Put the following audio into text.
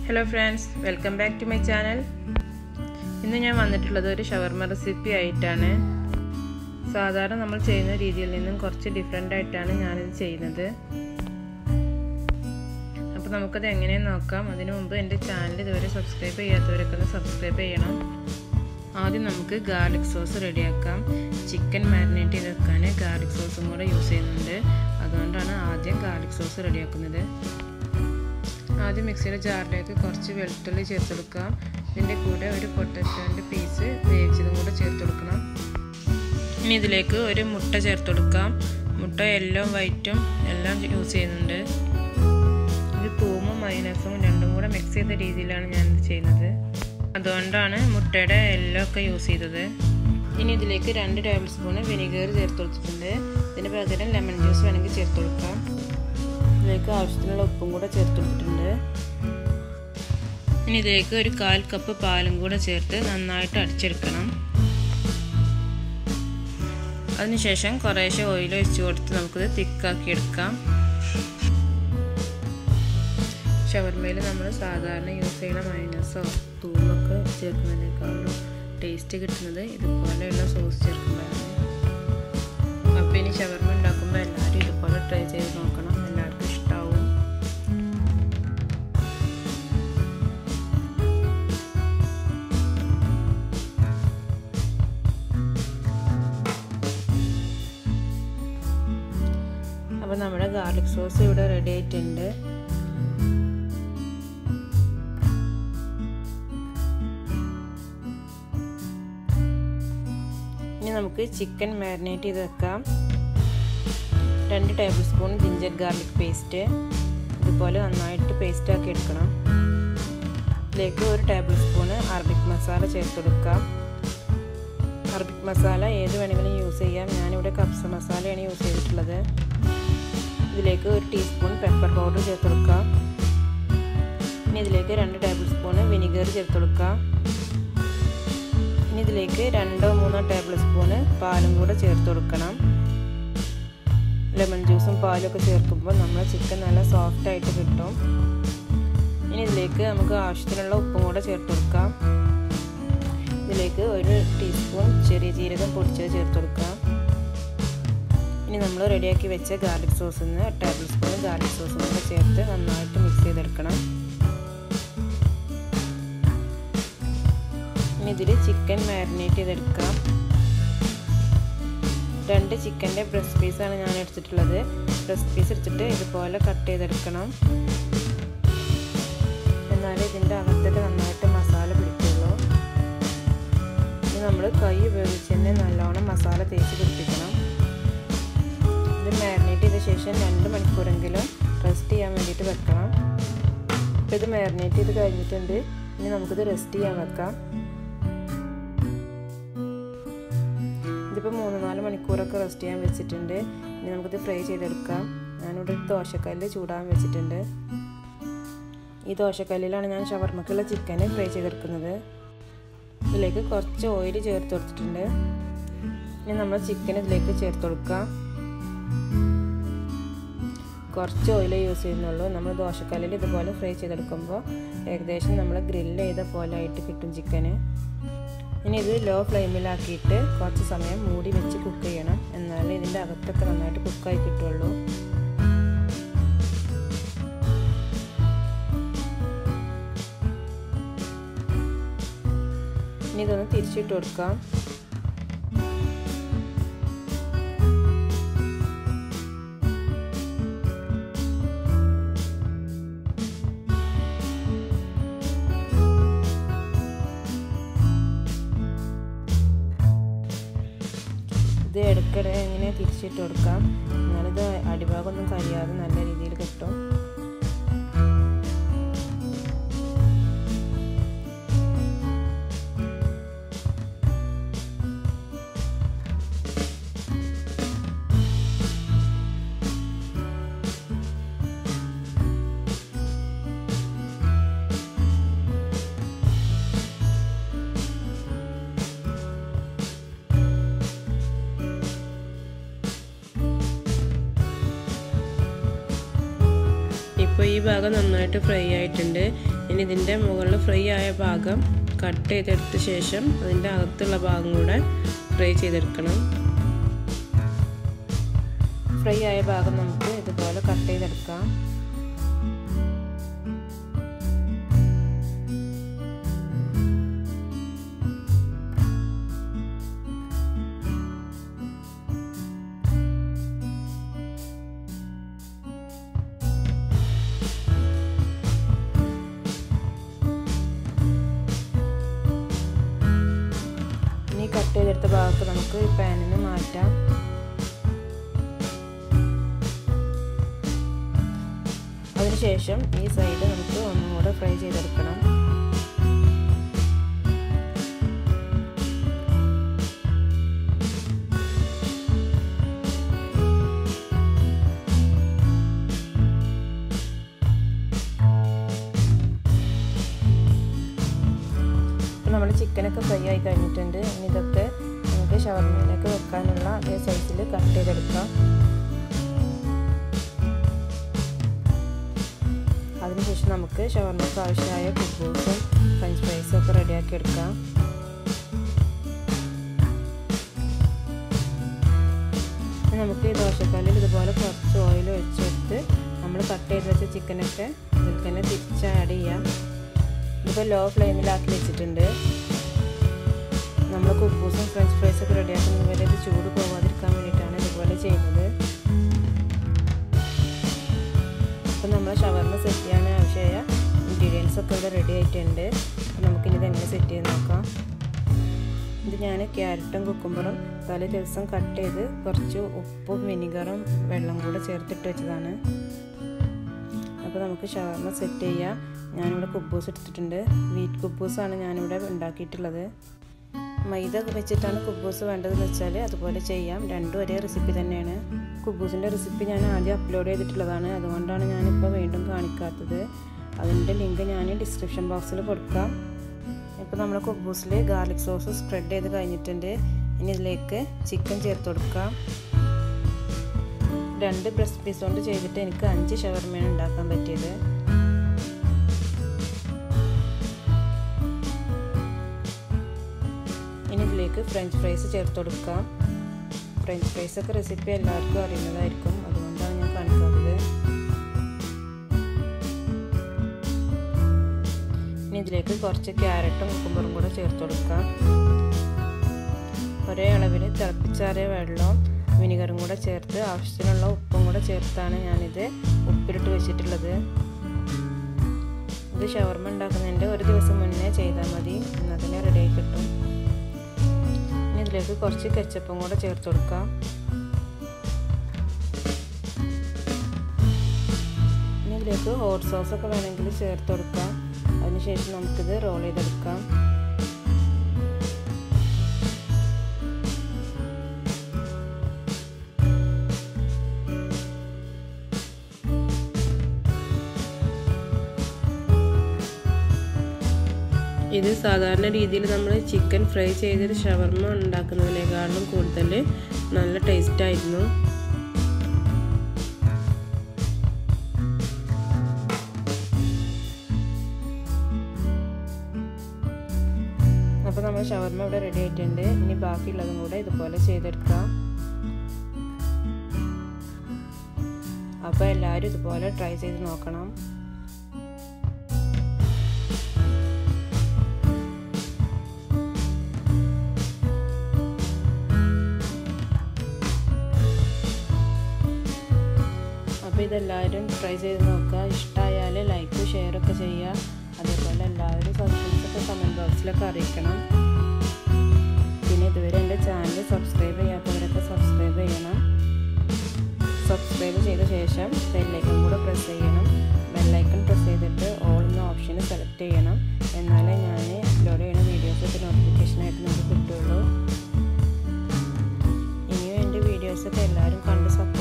hello friends welcome back to my channel ഇന്ന് ഞാൻ വന്നിട്ടുള്ളത് ഒരു ഷവർമ റെസിപ്പി ആയിട്ടാണ് സാധാരണ നമ്മൾ ചെയ്യുന്ന രീതിയിൽ നിന്നും കുറച്ച് ഡിഫറെൻ്റ് ആയിട്ടാണ് ഞാനിത് ചെയ്യുന്നത് അപ്പോൾ നമുക്കത് എങ്ങനെ നോക്കാം അതിനു മുമ്പ് എൻ്റെ ചാനൽ ഇതുവരെ സബ്സ്ക്രൈബ് ചെയ്യാത്തവരൊക്കെ ഒന്ന് സബ്സ്ക്രൈബ് ചെയ്യണം ആദ്യം നമുക്ക് ഗാർലിക് സോസ് റെഡിയാക്കാം ചിക്കൻ മാരിനേറ്റ് ചെയ്ത് വെക്കാൻ ഗാർലിക് സോസും കൂടെ യൂസ് ചെയ്യുന്നുണ്ട് അതുകൊണ്ടാണ് ആദ്യം ഗാർലിക് സോസ് റെഡിയാക്കുന്നത് ആദ്യം മിക്സിയുടെ ജാറിലേക്ക് കുറച്ച് വെളുത്തുള്ളി ചേർത്ത് കൊടുക്കാം ഇതിൻ്റെ കൂടെ ഒരു പൊട്ടറ്റോൻ്റെ പീസ് വേവിച്ചതും കൂടെ ചേർത്ത് കൊടുക്കണം ഇനി ഇതിലേക്ക് ഒരു മുട്ട ചേർത്ത് കൊടുക്കാം മുട്ട യെല്ലോ വൈറ്റും എല്ലാം യൂസ് ചെയ്യുന്നുണ്ട് ഇത് തൂമും മൈനസും രണ്ടും കൂടെ മിക്സ് ചെയ്ത രീതിയിലാണ് ഞാനിത് ചെയ്യുന്നത് അതുകൊണ്ടാണ് മുട്ടയുടെ യെല്ലോ ഒക്കെ യൂസ് ചെയ്തത് ഇനി ഇതിലേക്ക് രണ്ട് ടേബിൾ സ്പൂൺ വിനീഗർ ചേർത്ത് കൊടുത്തിട്ടുണ്ട് ഇതിന് പകരം ലെമൺ ജ്യൂസ് വേണമെങ്കിൽ ചേർത്ത് കൊടുക്കാം ഇതിലേക്ക് ആവശ്യത്തിനുള്ള ഉപ്പും കൂടെ ചേർത്ത് കൊടുത്തിട്ടുണ്ട് ഇനി ഇതിലേക്ക് ഒരു കാൽ കപ്പ് പാലും കൂടെ ചേർത്ത് നന്നായിട്ട് അടിച്ചെടുക്കണം അതിനുശേഷം കുറേശ്ശെ ഓയിൽ ഒഴിച്ചു കൊടുത്ത് നമുക്കിത് തിക്കാക്കി എടുക്കാം ഷവർമയിൽ നമ്മൾ സാധാരണ യൂസ് ചെയ്യുന്ന മൈനസോ തൂമൊക്കെ ചേർക്കുന്നതിനേക്കാളും ടേസ്റ്റ് കിട്ടുന്നത് ഇതുപോലെയുള്ള സോസ് ചേർക്കുമ്പോഴാണ് അപ്പോൾ ഇനി ഷവർമ ഉണ്ടാക്കുമ്പോൾ എല്ലാവരും ഇതുപോലെ ട്രൈ ചെയ്ത് നോക്കണം എല്ലാവർക്കും ഇഷ്ടമാവും അപ്പോൾ നമ്മുടെ ഗാർലിക് സോസ് ഇവിടെ റെഡി ആയിട്ടുണ്ട് ഇനി നമുക്ക് ചിക്കൻ മാരിനേറ്റ് ചെയ്ത് വെക്കാം രണ്ട് tablespoon ginger garlic paste ഇതുപോലെ നന്നായിട്ട് പേസ്റ്റ് ആക്കി എടുക്കണം ഇതിലേക്ക് ഒരു ടേബിൾ സ്പൂണ് അറബിക് മസാല ചേർത്ത് കൊടുക്കാം അറബിക് മസാല ഏത് വേണമെങ്കിലും യൂസ് ചെയ്യാം ഞാനിവിടെ കപ്സ മസാലയാണ് യൂസ് ചെയ്തിട്ടുള്ളത് ഇതിലേക്ക് ഒരു ടീസ്പൂൺ പെപ്പർ പൗഡർ ചേർത്ത് കൊടുക്കാം ഇനി ഇതിലേക്ക് രണ്ട് ടേബിൾ സ്പൂണ് വിനിഗർ ചേർത്ത് കൊടുക്കാം ഇനി ഇതിലേക്ക് രണ്ടോ മൂന്നോ ടേബിൾ സ്പൂണ് പാലും കൂടെ ചേർത്ത് കൊടുക്കണം ലെമൺ ജ്യൂസും പാലും ഒക്കെ ചേർക്കുമ്പോൾ നമ്മുടെ ചിക്കൻ നല്ല സോഫ്റ്റ് ആയിട്ട് കിട്ടും ഇനി ഇതിലേക്ക് നമുക്ക് ആവശ്യത്തിനുള്ള ഉപ്പും കൂടെ ചേർത്ത് കൊടുക്കാം ഇതിലേക്ക് ഒരു ടീസ്പൂൺ ചെറിയ ജീരകം പൊടിച്ചത് ചേർത്ത് കൊടുക്കാം ഇനി നമ്മൾ റെഡിയാക്കി വെച്ച ഗാർലിക് സോസിൽ നിന്ന് ടേബിൾ സ്പൂൺ ഗാർലിക് സോസും കൂടെ ചേർത്ത് നന്നായിട്ട് മിക്സ് ചെയ്തെടുക്കണം ഇനി ഇതിൽ ചിക്കൻ മാരിനേറ്റ് ചെയ്തെടുക്കാം രണ്ട് ചിക്കൻ്റെ ബ്രസ്റ്റ് പീസാണ് ഞാൻ എടുത്തിട്ടുള്ളത് ബ്രസ്റ്റ് പീസ് എടുത്തിട്ട് ഇതുപോലെ കട്ട് ചെയ്തെടുക്കണം എന്നാലേ ഇതിൻ്റെ അകത്തൊക്കെ നന്നായിട്ട് മസാല പിടിക്കുള്ളൂ ഇനി നമ്മൾ കൈ ഉപയോഗിച്ച് തന്നെ നല്ലോണം മസാല തേച്ച് പിടിപ്പിക്കണം ഇത് മാരിനേറ്റ് ചെയ്ത ശേഷം രണ്ട് മണിക്കൂറെങ്കിലും റെസ്റ്റ് ചെയ്യാൻ വേണ്ടിയിട്ട് വെക്കണം ഇപ്പോൾ ഇത് മാരിനേറ്റ് ചെയ്ത് കഴിഞ്ഞിട്ടുണ്ട് ഇനി നമുക്കിത് റെസ്റ്റ് ചെയ്യാൻ വെക്കാം ഇതിപ്പോൾ മൂന്ന് നാല് മണിക്കൂറൊക്കെ റെസ്റ്റ് ചെയ്യാൻ വെച്ചിട്ടുണ്ട് ഇനി നമുക്കിത് ഫ്രൈ ചെയ്തെടുക്കാം ഞാനിവിടെ ഒരു ദോശക്കല്ല് ചൂടാൻ വെച്ചിട്ടുണ്ട് ഈ ദോശക്കല്ലിലാണ് ഞാൻ ഷവർമ്മക്കുള്ള ചിക്കൻ ഫ്രൈ ചെയ്തെടുക്കുന്നത് ഇതിലേക്ക് കുറച്ച് ഓയിൽ ചേർത്ത് കൊടുത്തിട്ടുണ്ട് ഇനി നമ്മൾ ചിക്കൻ ഇതിലേക്ക് ചേർത്ത് കൊടുക്കാം കുറച്ച് ഓയിൽ യൂസ് ചെയ്യുന്നുള്ളൂ നമ്മൾ ദോശക്കല്ലിൽ ഇതുപോലെ ഫ്രൈ ചെയ്തെടുക്കുമ്പോൾ ഏകദേശം നമ്മൾ ഗ്രില്ല് ചെയ്ത പോലെ ആയിട്ട് കിട്ടും ചിക്കന് ഇനി ഇത് ലോ ഫ്ലെയിമിലാക്കിയിട്ട് കുറച്ച് സമയം മൂടി വെച്ച് കുക്ക് ചെയ്യണം എന്നാലേ ഇതിൻ്റെ അകത്തൊക്കെ നന്നായിട്ട് കുക്കായി കിട്ടുള്ളൂ ഇനി ഇതൊന്ന് തിരിച്ചിട്ട് കൊടുക്കാം ഇത് ഇടയ്ക്കിടെ ഇങ്ങനെ തിരിച്ചിട്ട് കൊടുക്കാം എന്നാലിത് അടിഭാഗമൊന്നും കരിയാതെ നല്ല രീതിയിൽ കിട്ടും ഇപ്പോൾ ഈ ഭാഗം നന്നായിട്ട് ഫ്രൈ ആയിട്ടുണ്ട് ഇനി ഇതിൻ്റെ മുകളിൽ ഫ്രൈ ആയ ഭാഗം കട്ട് ചെയ്തെടുത്ത ശേഷം അതിൻ്റെ അകത്തുള്ള ഭാഗം കൂടെ ഫ്രൈ ചെയ്തെടുക്കണം ഫ്രൈ ആയ ഭാഗം നമുക്ക് ഇതുപോലെ കട്ട് ചെയ്തെടുക്കാം ഇനി കട്ട് ചെയ്തെടുത്ത ഭാഗത്ത് നമുക്ക് ഈ പാനിന് മാറ്റാം അതിനുശേഷം ഈ സൈഡ് നമുക്ക് ഒന്നുകൂടെ ഫ്രൈ ചെയ്തെടുക്കണം നമ്മൾ ചിക്കനൊക്കെ ഫ്രൈ ആയി കഴിഞ്ഞിട്ടുണ്ട് ഇനി ഇതൊക്കെ നമുക്ക് ഷവർമയിലേക്ക് വെക്കാനുള്ള അതേ സൈസിൽ കട്ട് ചെയ്തെടുക്കാം അതിനുശേഷം നമുക്ക് ഷവർമക്ക് ആവശ്യമായ കുബൂസും ഫ്രഞ്ച് ഫ്രൈസും ഒക്കെ റെഡിയാക്കി എടുക്കാം നമുക്ക് ഈ ദോശക്കല്ലിൽ ഇതുപോലെ കുറച്ച് ഓയിൽ ഒഴിച്ചെടുത്ത് നമ്മൾ കട്ട് ചെയ്ത് വെച്ച ചിക്കനൊക്കെ ഇതിൽ തന്നെ തിരിച്ച് ആഡ് ചെയ്യാം ഇതിപ്പോൾ ലോ ഫ്ലെയിമിലാക്കി വെച്ചിട്ടുണ്ട് നമ്മൾ കുബൂസും ഫ്രഞ്ച് ഫ്രൈസൊക്കെ റെഡിയാക്കുന്നത് വരെ ഇത് ചൂട് പോകാതിരിക്കാൻ വേണ്ടിയിട്ടാണ് ഇതുപോലെ ചെയ്യുന്നത് അപ്പോൾ നമ്മൾ ഷവർമ സെറ്റ് ചെയ്യാൻ ആവശ്യമായ ഇൻഗ്രീഡിയൻസ് ഒക്കെ ഇവിടെ റെഡി ആയിട്ടുണ്ട് അപ്പോൾ നമുക്കിനി ഇതെങ്ങനെ സെറ്റ് ചെയ്ത് നോക്കാം ഇത് ഞാൻ ക്യാരറ്റും കുക്കുമ്പറും തലേ ദിവസം കട്ട് ചെയ്ത് കുറച്ച് ഉപ്പും വിനിഗറും വെള്ളം കൂടെ ചേർത്തിട്ട് വെച്ചതാണ് അപ്പോൾ നമുക്ക് ഷവർമ സെറ്റ് ചെയ്യാം ഞാനിവിടെ കുബൂസ് എടുത്തിട്ടുണ്ട് വീറ്റ് കുബൂസാണ് ഞാനിവിടെ ഉണ്ടാക്കിയിട്ടുള്ളത് മൈദ വെച്ചിട്ടാണ് കുബൂസ് വേണ്ടതെന്ന് വെച്ചാൽ അതുപോലെ ചെയ്യാം രണ്ടും ഒരേ റെസിപ്പി തന്നെയാണ് കുബൂസിൻ്റെ റെസിപ്പി ഞാൻ ആദ്യം അപ്ലോഡ് ചെയ്തിട്ടുള്ളതാണ് അതുകൊണ്ടാണ് ഞാനിപ്പോൾ വീണ്ടും കാണിക്കാത്തത് അതിൻ്റെ ലിങ്ക് ഞാൻ ഡിസ്ക്രിപ്ഷൻ ബോക്സിൽ കൊടുക്കാം ഇപ്പോൾ നമ്മൾ കുബൂസിൽ ഗാർലിക് സോസ് സ്പ്രെഡ് ചെയ്ത് കഴിഞ്ഞിട്ടുണ്ട് ഇനി ഇതിലേക്ക് ചിക്കൻ ചേർത്ത് കൊടുക്കാം രണ്ട് ബ്രസ്റ്റ് പീസ് കൊണ്ട് ചെയ്തിട്ട് എനിക്ക് അഞ്ച് ഷവർമയാണ് ഉണ്ടാക്കാൻ പറ്റിയത് ഇനി ഇതിലേക്ക് ഫ്രഞ്ച് ഫ്രൈസ് ചേർത്ത് കൊടുക്കാം ഫ്രഞ്ച് ഫ്രൈസ് ഒക്കെ റെസിപ്പി എല്ലാവർക്കും അറിയുന്നതായിരിക്കും അതുകൊണ്ടാണ് ഞാൻ കാണിക്കാത്തത് ഇനി ഇതിലേക്ക് കുറച്ച് ക്യാരറ്റും കുക്കുമ്പറും കൂടെ ചേർത്ത് കൊടുക്കാം ഒരേ അളവിൽ തിളപ്പിച്ചാറിയ വെള്ളവും വിനിഗറും കൂടെ ചേർത്ത് ആവശ്യത്തിനുള്ള ഉപ്പും കൂടെ ചേർത്താണ് ഞാനിത് ഉപ്പിലിട്ട് വെച്ചിട്ടുള്ളത് ഇത് ഷവർമ ഉണ്ടാക്കുന്നതിൻ്റെ ഒരു ദിവസം മുന്നേ ചെയ്താൽ മതി എന്നാൽ തന്നെ റെഡി ആയി കിട്ടും ഇനി ഇതിലേക്ക് കുറച്ച് കെച്ചപ്പും കൂടെ ചേർത്ത് കൊടുക്കാം ഇനി ഇതിലേക്ക് ഹോട്ട് സോസൊക്കെ വേണമെങ്കിൽ ചേർത്ത് കൊടുക്കാം അതിനുശേഷം നമുക്കിത് റോൾ ചെയ്തെടുക്കാം ഇത് സാധാരണ രീതിയിൽ നമ്മൾ ചിക്കൻ ഫ്രൈ ചെയ്തൊരു ഷവർമ ഉണ്ടാക്കുന്നതിനേക്കാളും കൂടുതൽ നല്ല ടേസ്റ്റ് ആയിരുന്നു അപ്പോൾ നമ്മൾ ഷവർമ ഇവിടെ റെഡി ആയിട്ടുണ്ട് ഇനി ബാക്കിയുള്ളതും കൂടെ ഇതുപോലെ ചെയ്തെടുക്കാം അപ്പോൾ എല്ലാവരും ഇതുപോലെ ട്രൈ ചെയ്ത് നോക്കണം അപ്പോൾ ഇതെല്ലാവരും ട്രൈ ചെയ്ത് നോക്കുക ഇഷ്ടമായാൽ ലൈക്ക് ഷെയർ ഒക്കെ ചെയ്യുക അതേപോലെ എല്ലാവരും സബ്സ്ക്രൈബ്സ് ഒക്കെ കമൻറ്റ് ബോക്സിലൊക്കെ അറിയിക്കണം പിന്നെ ഇതുവരെ എൻ്റെ ചാനൽ സബ്സ്ക്രൈബ് ചെയ്യാത്തവരൊക്കെ സബ്സ്ക്രൈബ് ചെയ്യണം സബ്സ്ക്രൈബ് ചെയ്ത ശേഷം ബെല്ലൈക്കൺ കൂടെ പ്രസ് ചെയ്യണം ബെല്ലൈക്കൺ പ്രസ് ചെയ്തിട്ട് ഓൾ എന്ന ഓപ്ഷൻ സെലക്ട് ചെയ്യണം എന്നാലേ ഞാൻ അപ്ലോഡ് ചെയ്യുന്ന വീഡിയോസൊക്കെ നോട്ടിഫിക്കേഷനായിട്ട് നമുക്ക് കിട്ടുള്ളൂ ഇനിയും എൻ്റെ വീഡിയോസൊക്കെ എല്ലാവരും കണ്ട് സപ്പോർട്ട്